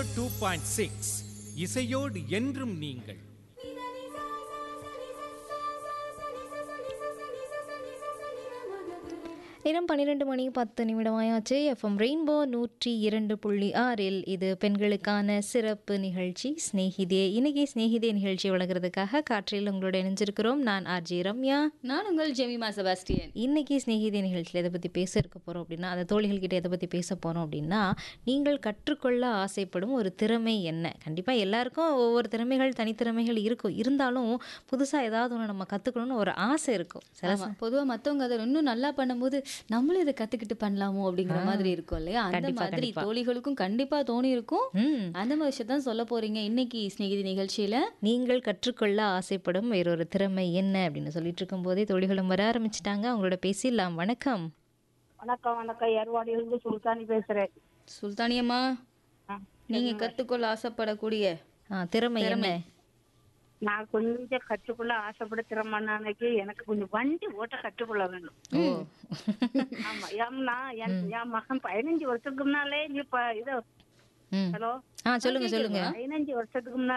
Two point six இசையோடு என்றும் நீங்கள் நேரம் பன்னிரெண்டு மணி பத்து நிமிடமாயாச்சு எஃப்எம் ரெயின்போ நூற்றி இரண்டு புள்ளி ஆறில் இது பெண்களுக்கான சிறப்பு நிகழ்ச்சி ஸ்நேகிதே இன்னைக்கு ஸ்நேகிதே நிகழ்ச்சி வழங்குறதுக்காக காற்றில் உங்களோட இணைஞ்சிருக்கிறோம் நான் ஆர்ஜி ரம்யா நான் உங்கள் ஜெமிமா செபாஸ்டியன் இன்னைக்கு ஸ்நேகிதே நிகழ்ச்சியில் எதை பற்றி பேச இருக்க போகிறோம் அப்படின்னா அந்த தோழிகள் கிட்ட எதை பற்றி பேச போகிறோம் அப்படின்னா நீங்கள் கற்றுக்கொள்ள ஆசைப்படும் ஒரு திறமை என்ன கண்டிப்பாக எல்லாருக்கும் ஒவ்வொரு திறமைகள் தனித்திறமைகள் இருக்கும் இருந்தாலும் புதுசாக ஏதாவது ஒன்று நம்ம கற்றுக்கணும்னு ஒரு ஆசை இருக்கும் சில ஆமா பொதுவா மத்தவங்க அதை இன்னும் நல்லா பண்ணும்போது நம்மளும் இதை கத்துக்கிட்டு பண்ணலாமோ அப்படிங்கிற மாதிரி இருக்கும் இல்லையா அந்த கண்டிப்பா, மாதிரி கண்டிப்பா. தோழிகளுக்கும் கண்டிப்பா தோணி இருக்கும் ம் அந்த மாதிரி விஷயத்தான் சொல்ல போறீங்க இன்னைக்கு ஸ்நேகிதி நிகழ்ச்சியில நீங்கள் கற்றுக்கொள்ள ஆசைப்படும் வேறொரு திறமை என்ன அப்படின்னு சொல்லிட்டு இருக்கும்போதே தோழிகளும் வர ஆரம்பிச்சிட்டாங்க அவங்களோட பேசிடலாம் வணக்கம் வணக்கம் வணக்கம் ஏர்வாடியிலிருந்து சுல்தானி பேசுறேன் சுல்தானியம்மா ஆ, நீங்க கத்துக்கொள்ள ஆசைப்படக்கூடிய ஆ, திறமை என்ன நான் கொஞ்சம் கற்றுக்கொள்ள ஆசைப்படுத்துறேன் அன்னைக்கு எனக்கு கொஞ்சம் வண்டி ஓட்ட கற்றுக்கொள்ள வேணும் ஆமா ஏன்னா என் என் மகன் பதினஞ்சு வருஷத்துக்கு முன்னாலே நீ இப்ப இது ம் ஹலோ ஆ சொல்லுங்க சொல்லுங்க பதினஞ்சு வருஷத்துக்கு முன்னாடி